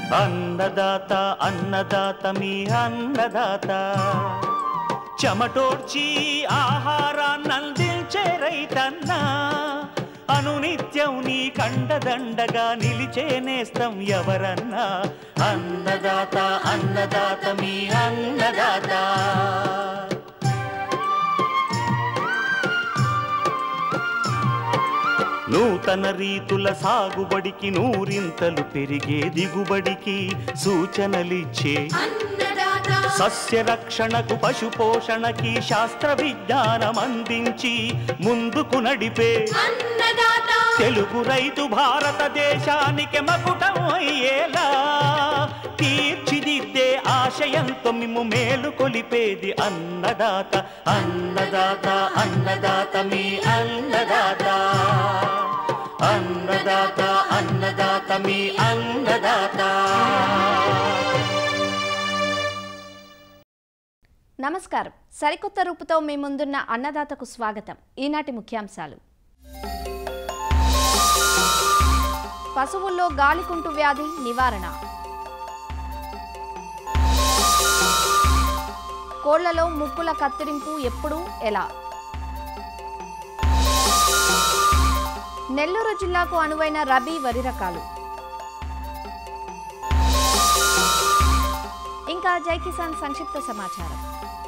అన్నదాత అన్నదాత మీ అన్నదాత చెమటోడ్చి ఆహారాన్నందించే రైతన్నా అనునిత్యం నీ కండదండగా నిలిచే నేస్తం ఎవరన్నా అన్నదాత అన్నదాత మీ అన్నదాత నూతన రీతుల సాగుబడికి నూరింతలు పెరిగే దిగుబడికి సూచనలిచ్చే సస్య రక్షణకు పశు పోషణకి శాస్త్ర విజ్ఞానం అందించి ముందుకు నడిపే తెలుగు రైతు భారతదేశానికి మకుటం అయ్యేలా తీర్చిదిద్దే ఆశయంతో మిమ్ము మేలు కొలిపేది అన్నదాత అన్నదాత అన్నదాత మీ అన్నదాత అన్నదాత అన్నదాత మీ అన్నదాత నమస్కారం సరికొత్త రూపుతో మీ ముందున్న అన్నదాతకు స్వాగతం ఈనాటి ముఖ్యాంశాలు పశువుల్లో గాలికుంటు వ్యాధి నివారణ కోళ్లలో ముక్కుల కత్తిరింపు ఎప్పుడు ఎలా నెల్లూరు జిల్లాకు అనువైన రబీ వరి రకాలు ఇంకా జై కిసాన్ సంక్షిప్త సమాచారం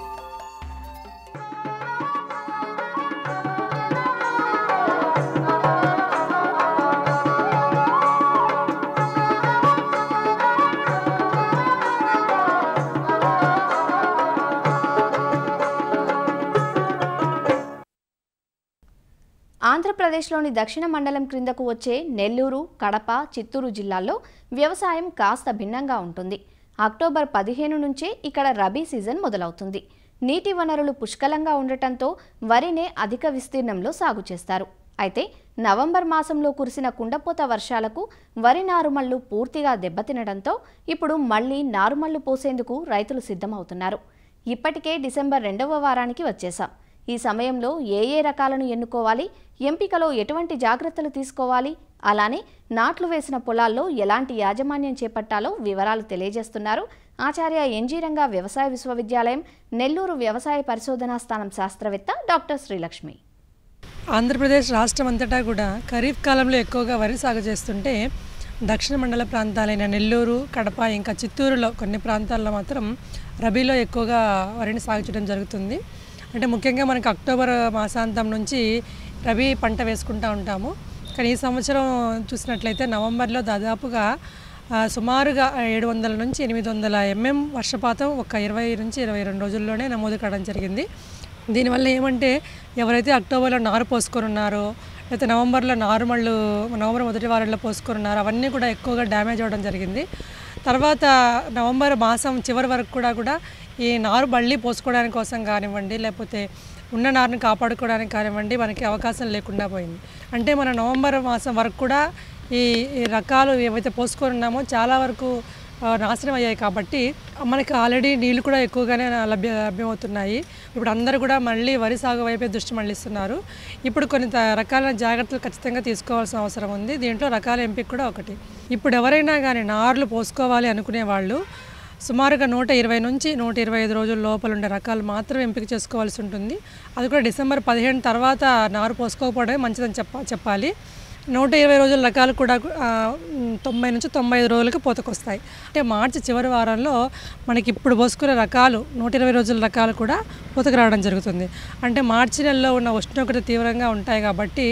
ఆంధ్రప్రదేశ్లోని దక్షిణ మండలం క్రిందకు వచ్చే నెల్లూరు కడప చిత్తూరు జిల్లాల్లో వ్యవసాయం కాస్త భిన్నంగా ఉంటుంది అక్టోబర్ పదిహేను నుంచే ఇక్కడ రబీ సీజన్ మొదలవుతుంది నీటి వనరులు పుష్కలంగా ఉండటంతో వరినే అధిక విస్తీర్ణంలో సాగు చేస్తారు అయితే నవంబర్ మాసంలో కురిసిన కుండపోత వర్షాలకు వరి నారుమళ్లు పూర్తిగా దెబ్బతినడంతో ఇప్పుడు మళ్లీ నారుమళ్లు పోసేందుకు రైతులు సిద్ధమవుతున్నారు ఇప్పటికే డిసెంబర్ రెండవ వారానికి వచ్చేశాం ఈ సమయంలో ఏ ఏ రకాలను ఎన్నుకోవాలి ఎంపికలో ఎటువంటి జాగ్రత్తలు తీసుకోవాలి అలానే నాట్లు వేసిన పొలాల్లో ఎలాంటి యాజమాన్యం చేపట్టాలో వివరాలు తెలియజేస్తున్నారు ఆచార్య ఎన్జీ రంగా వ్యవసాయ విశ్వవిద్యాలయం నెల్లూరు వ్యవసాయ పరిశోధనా స్థానం శాస్త్రవేత్త డాక్టర్ శ్రీలక్ష్మి ఆంధ్రప్రదేశ్ రాష్ట్రం అంతటా కూడా ఖరీఫ్ కాలంలో ఎక్కువగా వరి సాగు చేస్తుంటే దక్షిణ మండల ప్రాంతాలైన నెల్లూరు కడప ఇంకా చిత్తూరులో కొన్ని ప్రాంతాల్లో మాత్రం రబీలో ఎక్కువగా వరిని సాగు చేయడం జరుగుతుంది అంటే ముఖ్యంగా మనకి అక్టోబర్ మాసాంతం నుంచి రబీ పంట వేసుకుంటూ ఉంటాము కానీ ఈ సంవత్సరం చూసినట్లయితే నవంబర్లో దాదాపుగా ఆ, సుమారుగా ఏడు వందల నుంచి ఎనిమిది వందల ఎంఎం వర్షపాతం ఒక ఇరవై నుంచి ఇరవై రెండు రోజుల్లోనే నమోదు కావడం జరిగింది దీనివల్ల ఏమంటే ఎవరైతే అక్టోబర్లో నారు పోసుకొని ఉన్నారో లేకపోతే నవంబర్లో నారుమళ్ళు నవంబర్ మొదటి వారంలో పోసుకొని ఉన్నారో అవన్నీ కూడా ఎక్కువగా డ్యామేజ్ అవ్వడం జరిగింది తర్వాత నవంబర్ మాసం చివరి వరకు కూడా కూడా ఈ నారు బళ్ళీ పోసుకోవడానికి కోసం కానివ్వండి లేకపోతే ఉన్న నారుని కాపాడుకోవడానికి కానివ్వండి మనకి అవకాశం లేకుండా పోయింది అంటే మన నవంబర్ మాసం వరకు కూడా ఈ ఈ రకాలు ఏవైతే పోసుకొని ఉన్నామో చాలా వరకు ఆ, నాశనం అయ్యాయి కాబట్టి మనకి ఆల్రెడీ నీళ్లు కూడా ఎక్కువగానే లభ్య లభ్యమవుతున్నాయి ఇప్పుడు అందరూ కూడా మళ్ళీ వరి సాగు వైపే దృష్టి మళ్ళిస్తున్నారు ఇప్పుడు కొన్ని త- రకాల జాగ్రత్తలు ఖచ్చితంగా తీసుకోవాల్సిన అవసరం ఉంది దీంట్లో రకాల ఎంపిక కూడా ఒకటి ఇప్పుడు ఎవరైనా కానీ నార్లు పోసుకోవాలి అనుకునే వాళ్ళు సుమారుగా నూట ఇరవై నుంచి నూట ఇరవై ఐదు రోజుల లోపల ఉండే రకాలు మాత్రం ఎంపిక చేసుకోవాల్సి ఉంటుంది అది కూడా డిసెంబర్ పదిహేను తర్వాత నారు పోసుకోకపోవడమే మంచిదని చెప్ప చెప్పాలి నూట ఇరవై రోజుల రకాలు కూడా ఆ, మ్, తొంభై నుంచి తొంభై ఐదు రోజులకి పూతకొస్తాయి అంటే మార్చి చివరి వారంలో మనకి ఇప్పుడు పోసుకునే రకాలు నూట ఇరవై రోజుల రకాలు కూడా పూతకు రావడం జరుగుతుంది అంటే మార్చి నెలలో ఉన్న ఉష్ణోగ్రత తీవ్రంగా ఉంటాయి కాబట్టి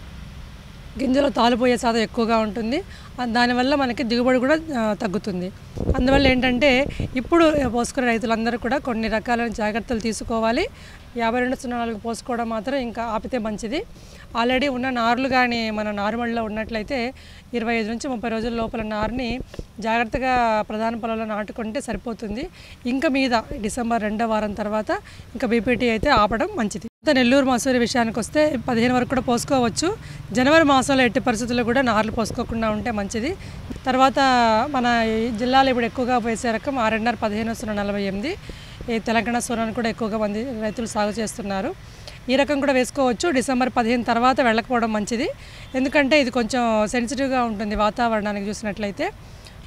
గింజలు తాలిపోయే శాతం ఎక్కువగా ఉంటుంది ఆ దానివల్ల మనకి దిగుబడి కూడా ఆ, తగ్గుతుంది అందువల్ల ఏంటంటే ఇప్పుడు పోసుకునే రైతులందరూ కూడా కొన్ని రకాలైన జాగ్రత్తలు తీసుకోవాలి యాభై రెండు సున్నా నాలుగు పోసుకోవడం మాత్రం ఇంకా ఆపితే మంచిది ఆల్రెడీ ఉన్న నారులు కానీ మన నారుమడిలో ఉన్నట్లయితే ఇరవై ఐదు నుంచి ముప్పై రోజుల లోపల నారుని జాగ్రత్తగా ప్రధాన పొలంలో నాటుకుంటే సరిపోతుంది ఇంకా మీద డిసెంబర్ రెండో వారం తర్వాత ఇంకా బీపీటీ అయితే ఆపడం మంచిది తర్వాత నెల్లూరు మసూరి విషయానికి వస్తే పదిహేను వరకు కూడా పోసుకోవచ్చు జనవరి మాసంలో ఎట్టి పరిస్థితుల్లో కూడా నార్లు పోసుకోకుండా ఉంటే మంచిది తర్వాత మన ఈ జిల్లాలో ఇప్పుడు ఎక్కువగా వేసే రకం ఆర్ఎన్ఆర్ పదిహేను సున్నా నలభై ఎనిమిది ఈ తెలంగాణ సోనాను కూడా ఎక్కువగా మంది రైతులు సాగు చేస్తున్నారు ఈ రకం కూడా వేసుకోవచ్చు డిసెంబర్ పదిహేను తర్వాత వెళ్ళకపోవడం మంచిది ఎందుకంటే ఇది కొంచెం సెన్సిటివ్గా ఉంటుంది వాతావరణానికి చూసినట్లయితే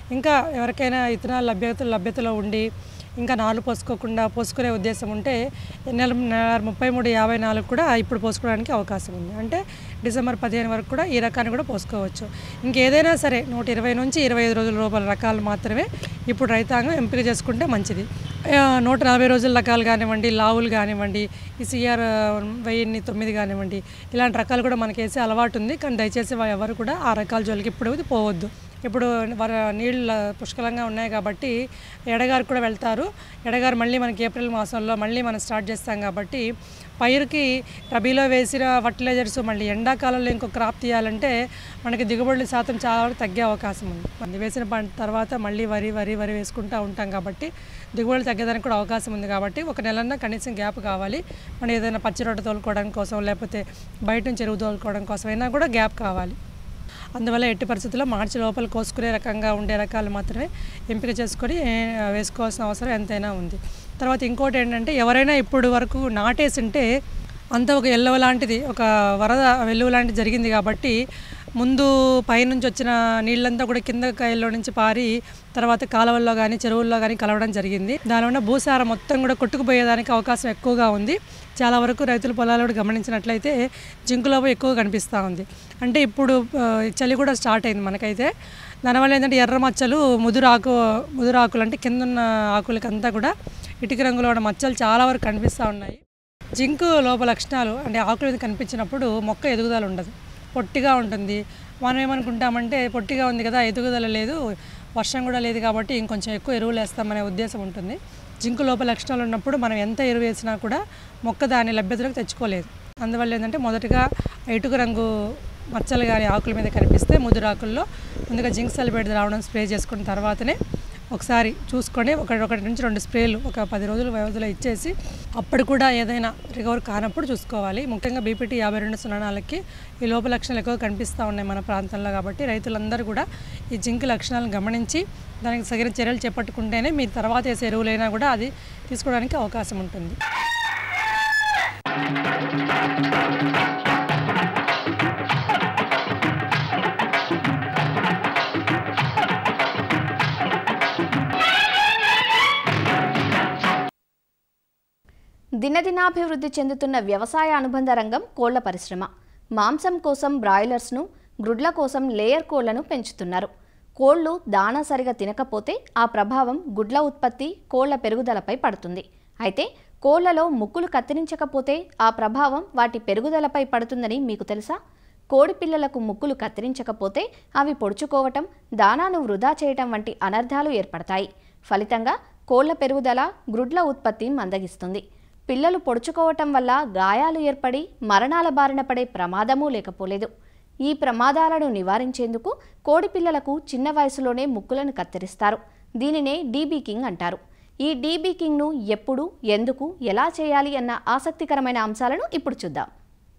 ఇంకా ఎవరికైనా ఇతర లభ్యత లభ్యతలో ఉండి ఇంకా నాలుగు పోసుకోకుండా పోసుకునే ఉద్దేశం ఉంటే నెల నెల ముప్పై మూడు యాభై నాలుగు కూడా ఇప్పుడు పోసుకోవడానికి అవకాశం ఉంది అంటే డిసెంబర్ పదిహేను వరకు కూడా ఈ రకాన్ని కూడా పోసుకోవచ్చు ఇంకేదైనా సరే నూట ఇరవై నుంచి ఇరవై ఐదు రోజుల లోపల రకాలు మాత్రమే ఇప్పుడు రైతాంగం ఎంపిక చేసుకుంటే మంచిది ఆ, నూట నలభై రోజుల రకాలు కానివ్వండి లావులు కానివ్వండి ఈ సిఆర్ వెయ్యిన్ని తొమ్మిది కానివ్వండి ఇలాంటి రకాలు కూడా మనకి వేసే అలవాటు ఉంది కానీ దయచేసి వా- ఎవరు కూడా ఆ రకాల జోలికి ఇప్పుడు పోవద్దు ఇప్పుడు వర నీళ్ళు పుష్కలంగా ఉన్నాయి కాబట్టి ఎడగారు కూడా వెళ్తారు ఎడగారు మళ్ళీ మనకి ఏప్రిల్ మాసంలో మళ్ళీ మనం స్టార్ట్ చేస్తాం కాబట్టి పైరుకి రబీలో వేసిన ఫర్టిలైజర్స్ మళ్ళీ ఎండాకాలంలో ఇంకో క్రాప్ తీయాలంటే మనకి దిగుబడుల శాతం చాలా వరకు తగ్గే అవకాశం ఉంది మళ్ళీ వేసిన పంట తర్వాత మళ్ళీ వరి వరి వరి వేసుకుంటూ ఉంటాం కాబట్టి దిగుబడులు తగ్గడానికి కూడా అవకాశం ఉంది కాబట్టి ఒక నెలన్నా కనీసం గ్యాప్ కావాలి మనం ఏదైనా పచ్చి రొట్టె తోలుకోవడం కోసం లేకపోతే బయట నుంచి ఎరువు తోలుకోవడం కోసం అయినా కూడా గ్యాప్ కావాలి అందువల్ల ఎట్టి పరిస్థితుల్లో మార్చి లోపల కోసుకునే రకంగా ఉండే రకాలు మాత్రమే ఎంపిక చేసుకొని ఏ, వేసుకోవాల్సిన అవసరం ఎంతైనా ఉంది తర్వాత ఇంకోటి ఏంటంటే ఎవరైనా ఇప్పుడు వరకు నాటేసింటే అంత ఒక ఎల్లవ లాంటిది ఒక వరద వెల్లువ లాంటిది జరిగింది కాబట్టి ముందు పైనుంచి వచ్చిన నీళ్ళంతా కూడా కింద కాయల్లో నుంచి పారి తర్వాత కాలువల్లో కానీ చెరువుల్లో కానీ కలవడం జరిగింది దానివల్ల భూసారం మొత్తం కూడా కొట్టుకుపోయేదానికి అవకాశం ఎక్కువగా ఉంది చాలా వరకు రైతుల పొలాలు కూడా గమనించినట్లయితే జింకు లోపం ఎక్కువ కనిపిస్తూ ఉంది అంటే ఇప్పుడు ఆ, చలి కూడా స్టార్ట్ అయింది మనకైతే దానివల్ల ఏంటంటే ఎర్ర మచ్చలు ముదురాకు ముదురాకులు అంటే కింద ఉన్న ఆకులకంతా కూడా ఇటుక రంగులో ఉన్న మచ్చలు చాలా వరకు కనిపిస్తూ ఉన్నాయి జింకు లోప లక్షణాలు అంటే ఆకుల మీద కనిపించినప్పుడు మొక్క ఎదుగుదల ఉండదు పొట్టిగా ఉంటుంది మనం ఏమనుకుంటామంటే పొట్టిగా ఉంది కదా ఎదుగుదల లేదు వర్షం కూడా లేదు కాబట్టి ఇంకొంచెం ఎక్కువ ఎరువులు వేస్తామనే ఉద్దేశం ఉంటుంది జింకు లోపల లక్షణాలు ఉన్నప్పుడు మనం ఎంత ఎరువు వేసినా కూడా మొక్క దాని లభ్యతలోకి తెచ్చుకోలేదు అందువల్ల ఏంటంటే మొదటగా ఇటుక రంగు మచ్చలు కానీ ఆకుల మీద కనిపిస్తే ముదురాకుల్లో ముందుగా జింక్ సల్ఫేట్ రావడం స్ప్రే చేసుకున్న తర్వాతనే ఒకసారి చూసుకొని ఒక ఒకటి నుంచి రెండు స్ప్రేలు ఒక పది రోజుల వ్యవధిలో ఇచ్చేసి అప్పుడు కూడా ఏదైనా రికవర్ కానప్పుడు చూసుకోవాలి ముఖ్యంగా బీపీటీ యాభై రెండు సున్నానాలకి ఈ లోప లక్షణాలు ఎక్కువ కనిపిస్తూ ఉన్నాయి మన ప్రాంతంలో కాబట్టి రైతులందరూ కూడా ఈ జింక్ లక్షణాలను గమనించి దానికి తగిన చర్యలు చేపట్టుకుంటేనే మీరు తర్వాత వేసే ఎరువులైనా కూడా అది తీసుకోవడానికి అవకాశం ఉంటుంది దినదినాభివృద్ధి చెందుతున్న వ్యవసాయ అనుబంధ రంగం కోళ్ల పరిశ్రమ మాంసం కోసం బ్రాయిలర్స్ను గ్రుడ్ల కోసం లేయర్ కోళ్లను పెంచుతున్నారు కోళ్లు దాణా సరిగా తినకపోతే ఆ ప్రభావం గుడ్ల ఉత్పత్తి కోళ్ల పెరుగుదలపై పడుతుంది అయితే కోళ్లలో ముక్కులు కత్తిరించకపోతే ఆ ప్రభావం వాటి పెరుగుదలపై పడుతుందని మీకు తెలుసా కోడి పిల్లలకు ముక్కులు కత్తిరించకపోతే అవి పొడుచుకోవటం దానాను వృధా చేయటం వంటి అనర్థాలు ఏర్పడతాయి ఫలితంగా కోళ్ల పెరుగుదల గ్రుడ్ల ఉత్పత్తి మందగిస్తుంది పిల్లలు పొడుచుకోవటం వల్ల గాయాలు ఏర్పడి మరణాల బారిన పడే ప్రమాదమూ లేకపోలేదు ఈ ప్రమాదాలను నివారించేందుకు కోడి పిల్లలకు చిన్న వయసులోనే ముక్కులను కత్తిరిస్తారు దీనినే డీబీకింగ్ అంటారు ఈ డీబీకింగ్ను ఎప్పుడు ఎందుకు ఎలా చేయాలి అన్న ఆసక్తికరమైన అంశాలను ఇప్పుడు చూద్దాం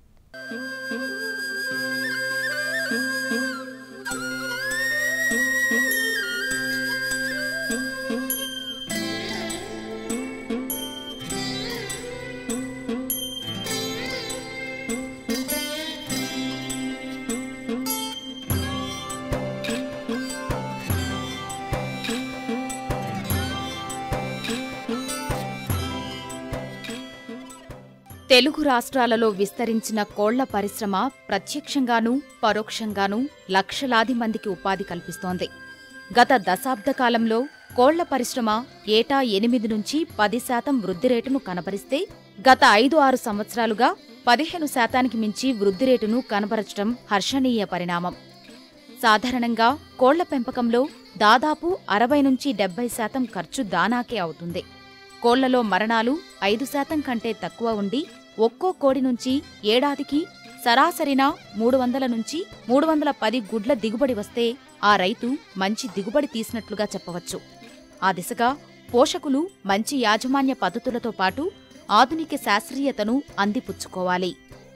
తెలుగు రాష్ట్రాలలో విస్తరించిన కోళ్ల పరిశ్రమ ప్రత్యక్షంగానూ పరోక్షంగానూ లక్షలాది మందికి ఉపాధి కల్పిస్తోంది గత దశాబ్ద కాలంలో కోళ్ల పరిశ్రమ ఏటా ఎనిమిది నుంచి పది శాతం వృద్ధి రేటును కనబరిస్తే గత ఐదు ఆరు సంవత్సరాలుగా పదిహేను శాతానికి మించి వృద్ధి రేటును కనబరచడం హర్షణీయ పరిణామం సాధారణంగా కోళ్ల పెంపకంలో దాదాపు అరవై నుంచి డెబ్బై శాతం ఖర్చు దానాకే అవుతుంది కోళ్లలో మరణాలు ఐదు శాతం కంటే తక్కువ ఉండి ఒక్కో కోడి నుంచి ఏడాదికి సరాసరిన మూడు వందల నుంచి మూడు వందల పది గుడ్ల దిగుబడి వస్తే ఆ రైతు మంచి దిగుబడి తీసినట్లుగా చెప్పవచ్చు ఆ దిశగా పోషకులు మంచి యాజమాన్య పద్ధతులతో పాటు ఆధునిక శాస్త్రీయతను అందిపుచ్చుకోవాలి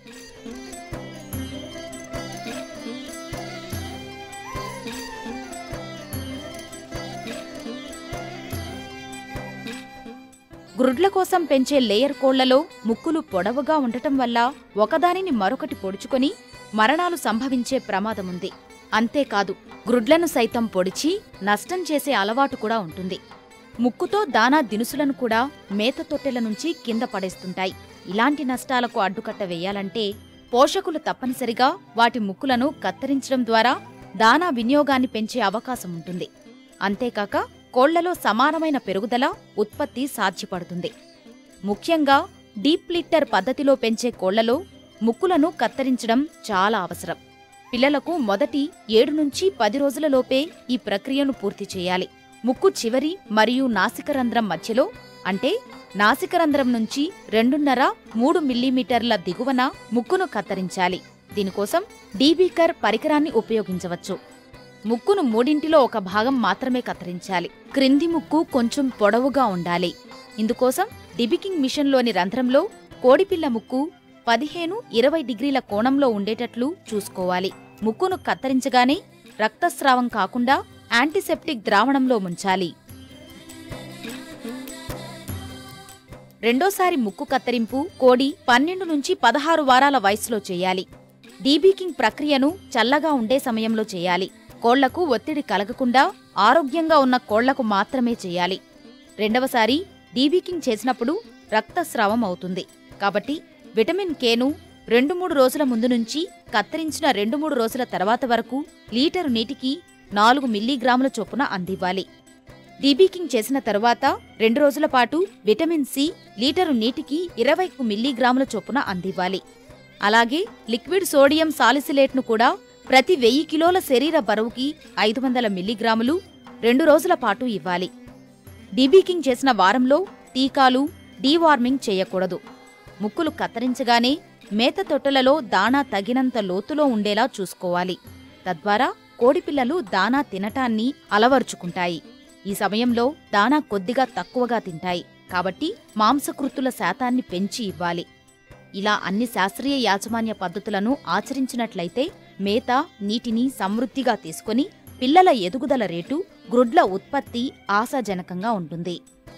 గ్రుడ్ల కోసం పెంచే లేయర్ కోళ్లలో ముక్కులు పొడవుగా ఉండటం వల్ల ఒకదానిని మరొకటి పొడుచుకొని మరణాలు సంభవించే ప్రమాదముంది అంతేకాదు గ్రుడ్లను సైతం పొడిచి నష్టం చేసే అలవాటు కూడా ఉంటుంది ముక్కుతో దానా దినుసులను కూడా మేత తొట్టెల నుంచి కింద పడేస్తుంటాయి ఇలాంటి నష్టాలకు అడ్డుకట్ట వేయాలంటే పోషకులు తప్పనిసరిగా వాటి ముక్కులను కత్తిరించడం ద్వారా దానా వినియోగాన్ని పెంచే అవకాశం ఉంటుంది అంతేకాక కోళ్లలో సమానమైన పెరుగుదల ఉత్పత్తి సాధ్యపడుతుంది ముఖ్యంగా డీప్ లిట్టర్ పద్ధతిలో పెంచే కోళ్లలో ముక్కులను కత్తిరించడం చాలా అవసరం పిల్లలకు మొదటి ఏడు నుంచి పది రోజులలోపే ఈ ప్రక్రియను పూర్తి చేయాలి ముక్కు చివరి మరియు నాసికరంధ్రం మధ్యలో అంటే నాసికరంధ్రం నుంచి రెండున్నర మూడు మిల్లీమీటర్ల దిగువన ముక్కును కత్తిరించాలి దీనికోసం డీబీకర్ పరికరాన్ని ఉపయోగించవచ్చు ముక్కును మూడింటిలో ఒక భాగం మాత్రమే కత్తిరించాలి క్రింది ముక్కు కొంచెం పొడవుగా ఉండాలి ఇందుకోసం డిబికింగ్ మిషన్లోని రంధ్రంలో కోడిపిల్ల ముక్కు పదిహేను ఇరవై డిగ్రీల కోణంలో ఉండేటట్లు చూసుకోవాలి ముక్కును కత్తిరించగానే రక్తస్రావం కాకుండా యాంటీసెప్టిక్ ద్రావణంలో ముంచాలి రెండోసారి ముక్కు కత్తిరింపు కోడి పన్నెండు నుంచి పదహారు వారాల వయసులో చేయాలి డీబీకింగ్ ప్రక్రియను చల్లగా ఉండే సమయంలో చేయాలి కోళ్లకు ఒత్తిడి కలగకుండా ఆరోగ్యంగా ఉన్న కోళ్లకు మాత్రమే చేయాలి రెండవసారి డీబీకింగ్ చేసినప్పుడు రక్తస్రావం అవుతుంది కాబట్టి విటమిన్ కేను రెండు మూడు రోజుల ముందు నుంచి కత్తిరించిన రెండు మూడు రోజుల తర్వాత వరకు లీటరు నీటికి నాలుగు మిల్లీగ్రాముల చొప్పున అందివ్వాలి డీబీకింగ్ చేసిన తరువాత రెండు రోజుల పాటు విటమిన్ సి లీటరు నీటికి ఇరవై మిల్లీగ్రాముల చొప్పున అందివ్వాలి అలాగే లిక్విడ్ సోడియం సాలిసిలేట్ను కూడా ప్రతి వెయ్యి కిలోల శరీర బరువుకి ఐదు వందల మిల్లీగ్రాములు రెండు రోజుల పాటు ఇవ్వాలి డీబీకింగ్ చేసిన వారంలో టీకాలు డీవార్మింగ్ చేయకూడదు ముక్కులు కత్తిరించగానే మేత తొట్టెలలో దాణా తగినంత లోతులో ఉండేలా చూసుకోవాలి తద్వారా కోడిపిల్లలు దానా తినటాన్ని అలవర్చుకుంటాయి ఈ సమయంలో దానా కొద్దిగా తక్కువగా తింటాయి కాబట్టి మాంసకృతుల శాతాన్ని పెంచి ఇవ్వాలి ఇలా అన్ని శాస్త్రీయ యాజమాన్య పద్ధతులను ఆచరించినట్లయితే మేత నీటిని సమృద్ధిగా తీసుకొని పిల్లల ఎదుగుదల రేటు గ్రుడ్ల ఉత్పత్తి ఆశాజనకంగా ఉంటుంది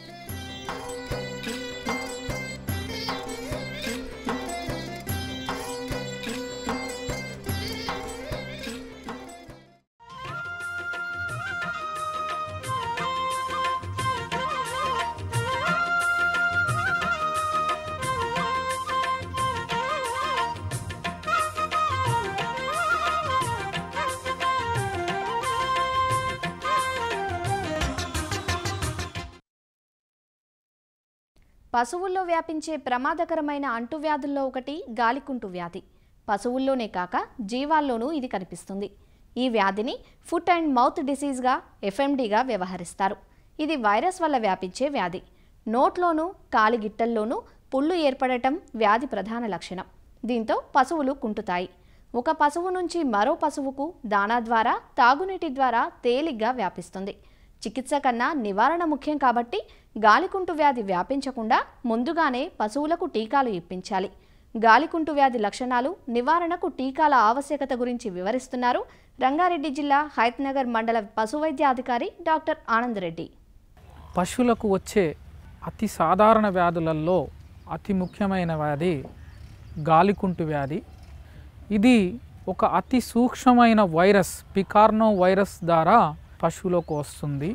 పశువుల్లో వ్యాపించే ప్రమాదకరమైన అంటువ్యాధుల్లో ఒకటి గాలికుంటు వ్యాధి పశువుల్లోనే కాక జీవాల్లోనూ ఇది కనిపిస్తుంది ఈ వ్యాధిని ఫుట్ అండ్ మౌత్ డిసీజ్గా ఎఫ్ఎండిగా వ్యవహరిస్తారు ఇది వైరస్ వల్ల వ్యాపించే వ్యాధి నోట్లోనూ కాలిగిట్టల్లోనూ పుళ్ళు ఏర్పడటం వ్యాధి ప్రధాన లక్షణం దీంతో పశువులు కుంటుతాయి ఒక పశువు నుంచి మరో పశువుకు దాణా ద్వారా తాగునీటి ద్వారా తేలిగ్గా వ్యాపిస్తుంది చికిత్స కన్నా నివారణ ముఖ్యం కాబట్టి గాలికుంటు వ్యాధి వ్యాపించకుండా ముందుగానే పశువులకు టీకాలు ఇప్పించాలి గాలికుంటు వ్యాధి లక్షణాలు నివారణకు టీకాల ఆవశ్యకత గురించి వివరిస్తున్నారు రంగారెడ్డి జిల్లా హైత్నగర్ మండల పశువైద్య అధికారి డాక్టర్ ఆనంద్ రెడ్డి పశువులకు వచ్చే అతి సాధారణ వ్యాధులలో అతి ముఖ్యమైన వ్యాధి గాలికుంటు వ్యాధి ఇది ఒక అతి సూక్ష్మమైన వైరస్ పికార్నో వైరస్ ద్వారా పశువులకు వస్తుంది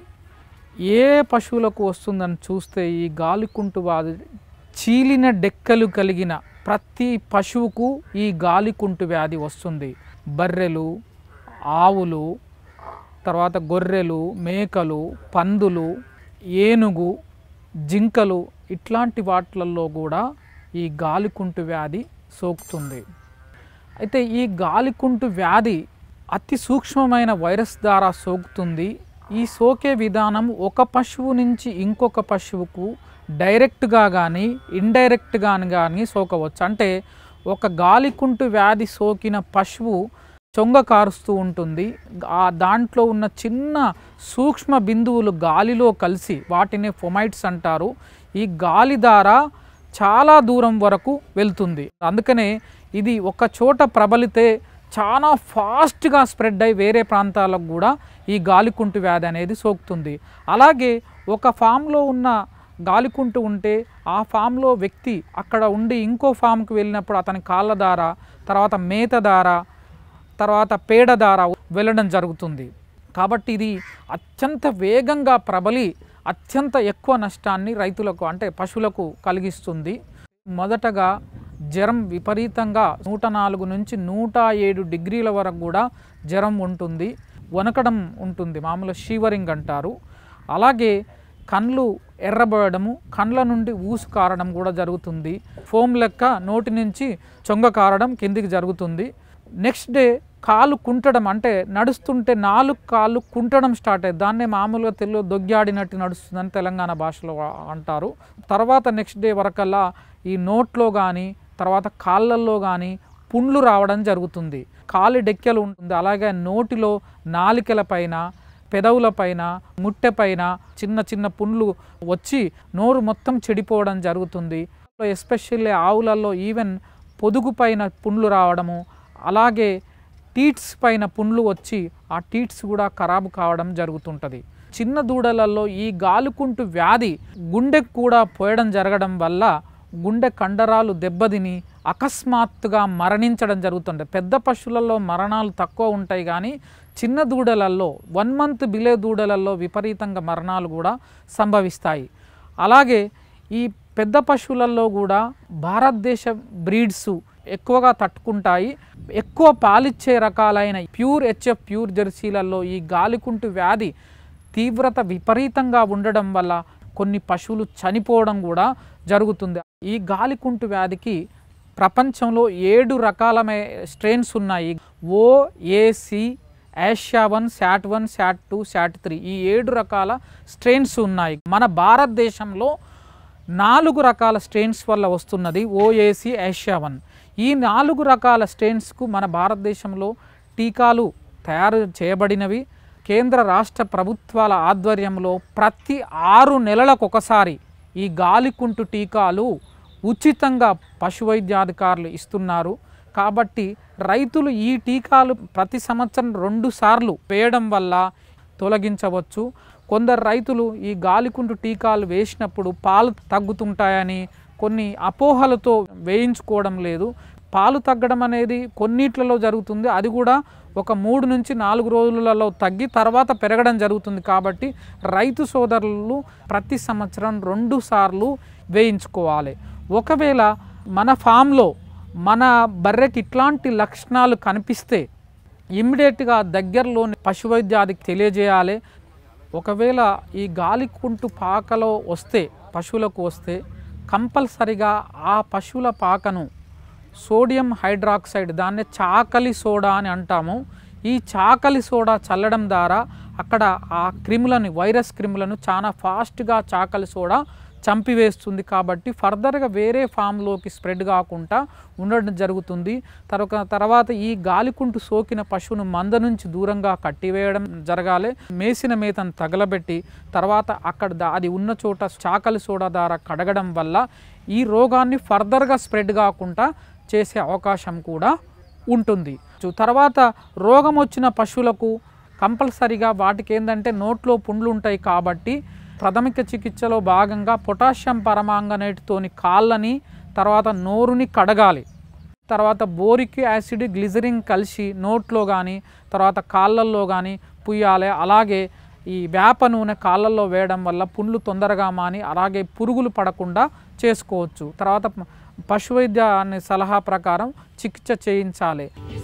ఏ పశువులకు వస్తుందని చూస్తే ఈ గాలికుంటు వ్యాధి చీలిన డెక్కలు కలిగిన ప్రతి పశువుకు ఈ గాలికుంటు వ్యాధి వస్తుంది బర్రెలు ఆవులు తర్వాత గొర్రెలు మేకలు పందులు ఏనుగు జింకలు ఇట్లాంటి వాటిలలో కూడా ఈ గాలికుంటు వ్యాధి సోకుతుంది అయితే ఈ గాలికుంటు వ్యాధి అతి సూక్ష్మమైన వైరస్ ద్వారా సోకుతుంది ఈ సోకే విధానం ఒక పశువు నుంచి ఇంకొక పశువుకు డైరెక్ట్గా కానీ ఇండైరెక్ట్గా కానీ సోకవచ్చు అంటే ఒక గాలికుంటు వ్యాధి సోకిన పశువు చొంగ కారుస్తూ ఉంటుంది ఆ దాంట్లో ఉన్న చిన్న సూక్ష్మ బిందువులు గాలిలో కలిసి వాటిని ఫొమైట్స్ అంటారు ఈ గాలి ద్వారా చాలా దూరం వరకు వెళ్తుంది అందుకనే ఇది ఒక చోట ప్రబలితే చాలా ఫాస్ట్గా స్ప్రెడ్ అయి వేరే ప్రాంతాలకు కూడా ఈ గాలికుంటు వ్యాధి అనేది సోకుతుంది అలాగే ఒక ఫామ్లో ఉన్న గాలికుంటు ఉంటే ఆ ఫామ్లో వ్యక్తి అక్కడ ఉండి ఇంకో ఫామ్కి వెళ్ళినప్పుడు అతని కాళ్ళ ద్వారా తర్వాత మేత ద్వారా తర్వాత పేడ ద్వారా వెళ్ళడం జరుగుతుంది కాబట్టి ఇది అత్యంత వేగంగా ప్రబలి అత్యంత ఎక్కువ నష్టాన్ని రైతులకు అంటే పశువులకు కలిగిస్తుంది మొదటగా జ్వరం విపరీతంగా నూట నాలుగు నుంచి నూట ఏడు డిగ్రీల వరకు కూడా జ్వరం ఉంటుంది వనకడం ఉంటుంది మామూలు షీవరింగ్ అంటారు అలాగే కండ్లు ఎర్రబడము కండ్ల నుండి ఊసు కారడం కూడా జరుగుతుంది ఫోమ్ లెక్క నోటి నుంచి చొంగ కారడం కిందికి జరుగుతుంది నెక్స్ట్ డే కాలు కుంటడం అంటే నడుస్తుంటే నాలుగు కాళ్ళు కుంటడం స్టార్ట్ అయ్యింది దాన్నే మామూలుగా తెలుగు దొగ్గాడినట్టు నడుస్తుందని తెలంగాణ భాషలో అంటారు తర్వాత నెక్స్ట్ డే వరకల్లా ఈ నోట్లో కానీ తర్వాత కాళ్ళల్లో కానీ పుండ్లు రావడం జరుగుతుంది కాలి డెక్కెలు ఉంటుంది అలాగే నోటిలో నాలికల పైన పెదవుల పైన ముట్టె పైన చిన్న చిన్న పుండ్లు వచ్చి నోరు మొత్తం చెడిపోవడం జరుగుతుంది ఎస్పెషల్లీ ఆవులలో ఈవెన్ పొదుగు పైన పుండ్లు రావడము అలాగే టీట్స్ పైన పుండ్లు వచ్చి ఆ టీట్స్ కూడా ఖరాబు కావడం జరుగుతుంటుంది చిన్న దూడలలో ఈ గాలుకుంటు వ్యాధి గుండెకు కూడా పోయడం జరగడం వల్ల గుండె కండరాలు దెబ్బతిని అకస్మాత్తుగా మరణించడం జరుగుతుంది పెద్ద పశువులలో మరణాలు తక్కువ ఉంటాయి కానీ చిన్న దూడలలో వన్ మంత్ బిలే దూడలలో విపరీతంగా మరణాలు కూడా సంభవిస్తాయి అలాగే ఈ పెద్ద పశువులలో కూడా భారతదేశ బ్రీడ్స్ ఎక్కువగా తట్టుకుంటాయి ఎక్కువ పాలిచ్చే రకాలైన ప్యూర్ హెచ్ఎఫ్ ప్యూర్ జెర్సీలలో ఈ గాలికుంటు వ్యాధి తీవ్రత విపరీతంగా ఉండడం వల్ల కొన్ని పశువులు చనిపోవడం కూడా జరుగుతుంది ఈ గాలికుంటు వ్యాధికి ప్రపంచంలో ఏడు రకాలమైన స్ట్రెయిన్స్ ఉన్నాయి OAC Asia one sat one sat two sat three ఈ ఏడు రకాల స్ట్రెయిన్స్ ఉన్నాయి మన భారతదేశంలో నాలుగు రకాల స్ట్రెయిన్స్ వల్ల వస్తున్నది ఓఏసి ఏషియా వన్ ఈ నాలుగు రకాల స్ట్రెయిన్స్కు మన భారతదేశంలో టీకాలు తయారు చేయబడినవి కేంద్ర రాష్ట్ర ప్రభుత్వాల ఆధ్వర్యంలో ప్రతి ఆరు నెలలకు ఒకసారి ఈ గాలికుంటు టీకాలు ఉచితంగా పశువైద్యాధికారులు ఇస్తున్నారు కాబట్టి రైతులు ఈ టీకాలు ప్రతి సంవత్సరం రెండు సార్లు వేయడం వల్ల తొలగించవచ్చు కొందరు రైతులు ఈ గాలికుంటు టీకాలు వేసినప్పుడు పాలు తగ్గుతుంటాయని కొన్ని అపోహలతో వేయించుకోవడం లేదు పాలు తగ్గడం అనేది కొన్నిట్లలో జరుగుతుంది అది కూడా ఒక మూడు నుంచి నాలుగు రోజులలో తగ్గి తర్వాత పెరగడం జరుగుతుంది కాబట్టి రైతు సోదరులు ప్రతి సంవత్సరం రెండు సార్లు వేయించుకోవాలి ఒకవేళ మన ఫామ్లో మన బర్రెకి ఇట్లాంటి లక్షణాలు కనిపిస్తే ఇమ్మీడియట్గా దగ్గరలోని పశువైద్యాధికి తెలియజేయాలి ఒకవేళ ఈ గాలికుంటు పాకలో వస్తే పశువులకు వస్తే కంపల్సరిగా ఆ పశువుల పాకను సోడియం హైడ్రాక్సైడ్ దాన్నే చాకలి సోడా అని అంటాము ఈ చాకలి సోడా చల్లడం ద్వారా అక్కడ ఆ క్రిములను వైరస్ క్రిములను చాలా ఫాస్ట్గా చాకలి సోడా చంపివేస్తుంది కాబట్టి ఫర్దర్గా వేరే ఫామ్లోకి స్ప్రెడ్ కాకుండా ఉండడం జరుగుతుంది తర్వాత తర్వాత ఈ గాలికుంటు సోకిన పశువును మంద నుంచి దూరంగా కట్టివేయడం జరగాలి మేసిన మేతను తగలబెట్టి తర్వాత అక్కడ దా- అది ఉన్న చోట చాకలి సోడా ద్వారా కడగడం వల్ల ఈ రోగాన్ని ఫర్దర్గా స్ప్రెడ్ కాకుండా చేసే అవకాశం కూడా ఉంటుంది చు- తర్వాత రోగం వచ్చిన పశువులకు కంపల్సరిగా వాటికి ఏంటంటే నోట్లో పుండ్లు ఉంటాయి కాబట్టి ప్రాథమిక చికిత్సలో భాగంగా పొటాషియం పరమాంగనేట్తోని కాళ్ళని తర్వాత నోరుని కడగాలి తర్వాత బోరిక్ యాసిడ్ గ్లిజరిన్ కలిసి నోట్లో కానీ తర్వాత కాళ్ళల్లో కానీ పుయ్యాలి అలాగే ఈ వేప నూనె కాళ్ళల్లో వేయడం వల్ల పుండ్లు తొందరగా మాని అలాగే పురుగులు పడకుండా చేసుకోవచ్చు తర్వాత ప- పశువైద్య అనే సలహా ప్రకారం చికిత్స చేయించాలి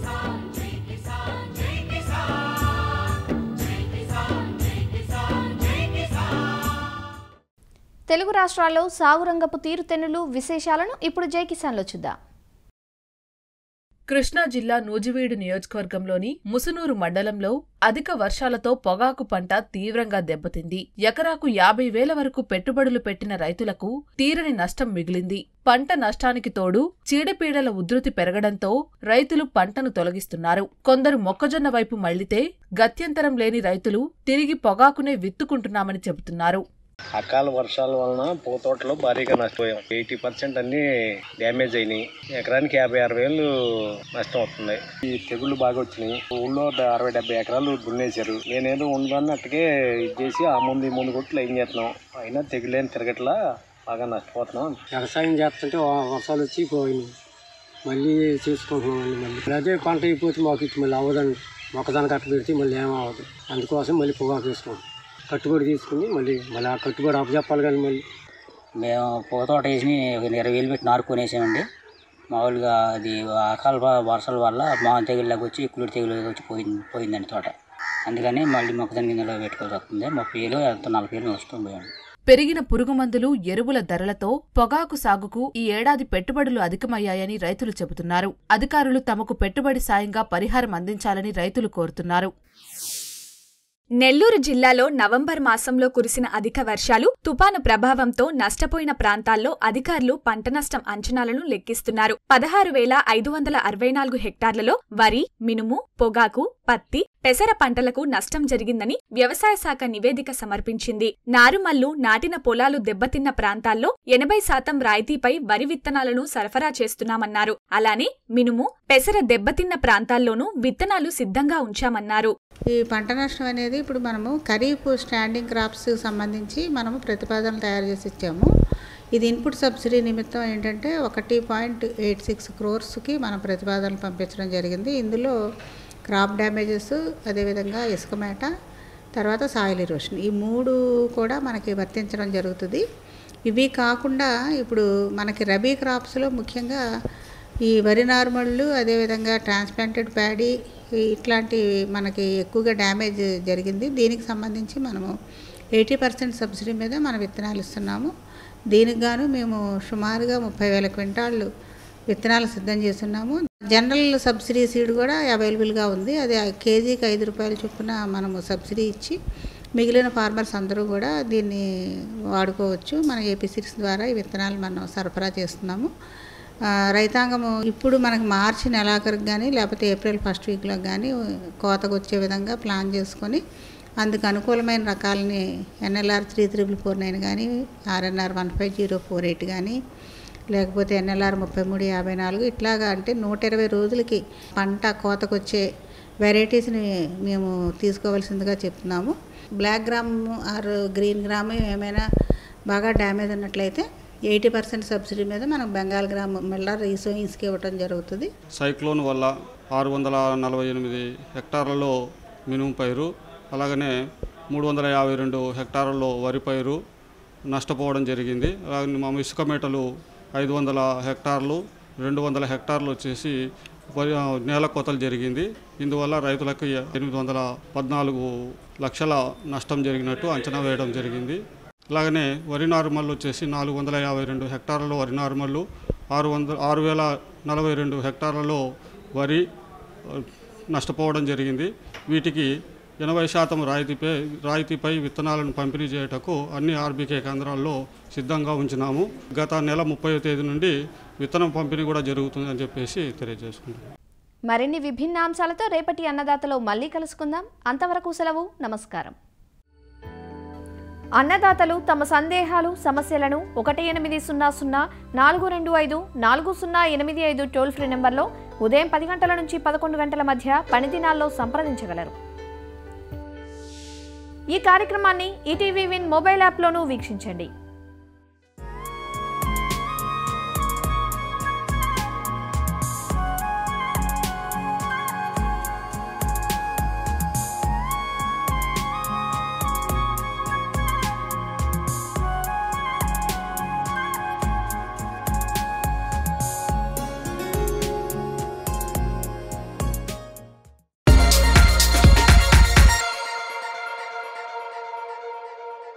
తెలుగు రాష్ట్రాల్లో సాగురంగపు తీరుతెన్నులు విశేషాలను ఇప్పుడు జై కిసాన్లో చూద్దాం కృష్ణా జిల్లా నూజివీడు నియోజకవర్గంలోని ముసునూరు మండలంలో అధిక వర్షాలతో పొగాకు పంట తీవ్రంగా దెబ్బతింది ఎకరాకు యాభై వేల వరకు పెట్టుబడులు పెట్టిన రైతులకు తీరని నష్టం మిగిలింది పంట నష్టానికి తోడు చీడపీడల ఉధృతి పెరగడంతో రైతులు పంటను తొలగిస్తున్నారు కొందరు మొక్కజొన్న వైపు మళ్లితే గత్యంతరం లేని రైతులు తిరిగి పొగాకునే విత్తుకుంటున్నామని చెబుతున్నారు అకాల వర్షాల వలన పూతోటలో భారీగా నష్టపోయాం ఎయిటీ పర్సెంట్ అన్ని డ్యామేజ్ అయినాయి ఎకరానికి యాభై ఆరు వేలు నష్టం వస్తుంది ఈ తెగుళ్ళు బాగా వచ్చినాయి ఊళ్ళో డ- అరవై డెబ్బై ఎకరాలు దున్నేశారు నేనేదో ఉండదన్నట్టుకే ఇది చేసి ఆ ముందు ఈ ముందు కొట్లు ఏం చేస్తున్నాం అయినా తెగులేని తిరగట్లా బాగా నష్టపోతున్నాం వ్యవసాయం చేస్తుంటే వ- వర్షాలు వచ్చి పోయినాయి మళ్ళీ చేసుకుంటున్నామండి మళ్ళీ అదే పంట అయిపోతే మాకు ఇటు మళ్ళీ అవ్వదండి మొక్కదాన్ని కట్ట పెడితే మళ్ళీ ఏమవ్వదు అందుకోసం మళ్ళీ పొగాకు వేసుకుంటాం కట్టుబడి తీసుకుని మళ్ళీ మళ్ళీ ఆ కట్టుబడి అప్పచెప్పాలి కానీ మళ్ళీ మేము పూత తోట వేసి ఒక ఇరవై వేలు పెట్టి నారు కొనేసామండి మామూలుగా అది అకాల వ- వర్షాల వల్ల మామూలు తెగుళ్ళకి వచ్చి కుళ్ళుడు తెగులు వచ్చి పోయింది పోయిందండి తోట అందుకని మళ్ళీ మొక్కజొన్న గింజలో పెట్టుకోవాల్సి వస్తుంది ముప్పై వేలు ఎంత నలభై వేలు నష్టం పోయాం పెరిగిన పురుగుమందులు ఎరువుల ధరలతో పొగాకు సాగుకు ఈ ఏడాది పెట్టుబడులు అధికమయ్యాయని రైతులు చెబుతున్నారు అధికారులు తమకు పెట్టుబడి సాయంగా పరిహారం అందించాలని రైతులు కోరుతున్నారు నెల్లూరు జిల్లాలో నవంబర్ మాసంలో కురిసిన అధిక వర్షాలు తుపాను ప్రభావంతో నష్టపోయిన ప్రాంతాల్లో అధికారులు పంట నష్టం అంచనాలను లెక్కిస్తున్నారు పదహారు వేల ఐదు వందల అరవై నాలుగు హెక్టార్లలో వరి మినుము పొగాకు పత్తి పెసర పంటలకు నష్టం జరిగిందని వ్యవసాయ శాఖ నివేదిక సమర్పించింది నారుమల్లు నాటిన పొలాలు దెబ్బతిన్న ప్రాంతాల్లో ఎనభై శాతం రాయితీపై వరి విత్తనాలను సరఫరా చేస్తున్నామన్నారు అలానే మినుము పెసర దెబ్బతిన్న ప్రాంతాల్లోనూ విత్తనాలు సిద్ధంగా ఉంచామన్నారు ఈ పంట నష్టం అనేది ఇప్పుడు మనము ఖరీఫ్ స్టాండింగ్ క్రాప్స్ సంబంధించి మనము ప్రతిపాదనలు తయారు చేసి ఇచ్చాము ఇది ఇన్పుట్ సబ్సిడీ నిమిత్తం ఏంటంటే ఒకటి పాయింట్ ఎయిట్ సిక్స్ క్రోర్స్కి మనం ప్రతిపాదనలు పంపించడం జరిగింది ఇందులో క్రాప్ డ్యామేజెస్ అదేవిధంగా ఇసుక మేట తర్వాత సాయిల్ ఇరోషన్ ఈ మూడు కూడా మనకి వర్తించడం జరుగుతుంది ఇవి కాకుండా ఇప్పుడు మనకి రబీ క్రాప్స్లో ముఖ్యంగా ఈ వరి నార్మళ్ళు అదేవిధంగా ట్రాన్స్ప్లాంటెడ్ ప్యాడీ ఇట్లాంటి మనకి ఎక్కువగా డ్యామేజ్ జరిగింది దీనికి సంబంధించి మనము ఎయిటీ పర్సెంట్ సబ్సిడీ మీద మన విత్తనాలు ఇస్తున్నాము దీనికి గాను మేము సుమారుగా ముప్పై వేల క్వింటాళ్ళు విత్తనాలు సిద్ధం చేస్తున్నాము జనరల్ సబ్సిడీ సీడ్ కూడా అవైలబుల్గా ఉంది అది కేజీకి ఐదు రూపాయల చొప్పున మనము సబ్సిడీ ఇచ్చి మిగిలిన ఫార్మర్స్ అందరూ కూడా దీన్ని వాడుకోవచ్చు మన ఏపీ సిక్స్ ద్వారా ఈ విత్తనాలు మనం సరఫరా చేస్తున్నాము ఆ, రైతాంగము ఇప్పుడు మనకు మార్చి నెలాఖరికి కానీ లేకపోతే ఏప్రిల్ ఫస్ట్ వీక్లో కానీ కోతకు వచ్చే విధంగా ప్లాన్ చేసుకొని అందుకు అనుకూలమైన రకాలని NLR three triple four nine కానీ RNR one five zero four eight కానీ లేకపోతే ఎన్ఎల్ఆర్ ముప్పై మూడు యాభై నాలుగు ఇట్లాగా అంటే నూట ఇరవై రోజులకి పంట కోతకు వచ్చే వెరైటీస్ని మేము తీసుకోవాల్సిందిగా చెప్తున్నాము black gram or green gram ఏమైనా బాగా డ్యామేజ్ ఉన్నట్లయితే ఎయిటీ పర్సెంట్ సబ్సిడీ మీద మనం బెంగాల్ గ్రామ్ మళ్ళీ రీసోయింగ్స్కి ఇవ్వటం జరుగుతుంది సైక్లోన్ వల్ల ఆరు వందల నలభై ఎనిమిది హెక్టార్లలో మినుము పైరు అలాగనే మూడు వందల యాభై రెండు హెక్టార్లలో వరి పైరు నష్టపోవడం జరిగింది అలాగే మా ఇసుక మేటలు ఐదు వందల హెక్టార్లు రెండు వందల హెక్టార్లు వచ్చేసి వరి నేల కోతలు జరిగింది ఇందువల్ల రైతులకు ఎనిమిది వందల పద్నాలుగు లక్షల నష్టం జరిగినట్టు అంచనా వేయడం జరిగింది అలాగనే వరి నారుమల్లు వచ్చేసి నాలుగు వందల యాభై రెండు హెక్టార్లలో వరి నారుమల్లు ఆరు వందల ఆరు వేల నలభై రెండు హెక్టార్లలో వరి ఆ, నష్టపోవడం జరిగింది వీటికి ఎనభై శాతం రాయితీపై రాయితీపై విత్తనాలను పంపిణీ చేయుటకు అన్ని ఆర్బీకే కేంద్రాల్లో సిద్ధంగా ఉంచినాము గత నెల ముప్పై తేదీ నుండి విత్తనం పంపిణీ కూడా జరుగుతుందని చెప్పేసి తెలియజేసుకుంటున్నాను మరిన్ని విభిన్న అంశాలతో రేపటి అన్నదాతలో మళ్ళీ కలుసుకుందాం అంతవరకు సెలవు నమస్కారం అన్నదాతలు తమ సందేహాలు సమస్యలను ఒకటి ఎనిమిది సున్నా సున్నా నాలుగు రెండు ఐదు నాలుగు సున్నా ఎనిమిది ఐదు టోల్ ఫ్రీ నెంబర్లో ఉదయం పది గంటల నుంచి పదకొండు గంటల మధ్య పని దినాల్లో సంప్రదించగలరు ఈ కార్యక్రమాన్ని ఈటీవీ విన్ మొబైల్ యాప్లోనూ వీక్షించండి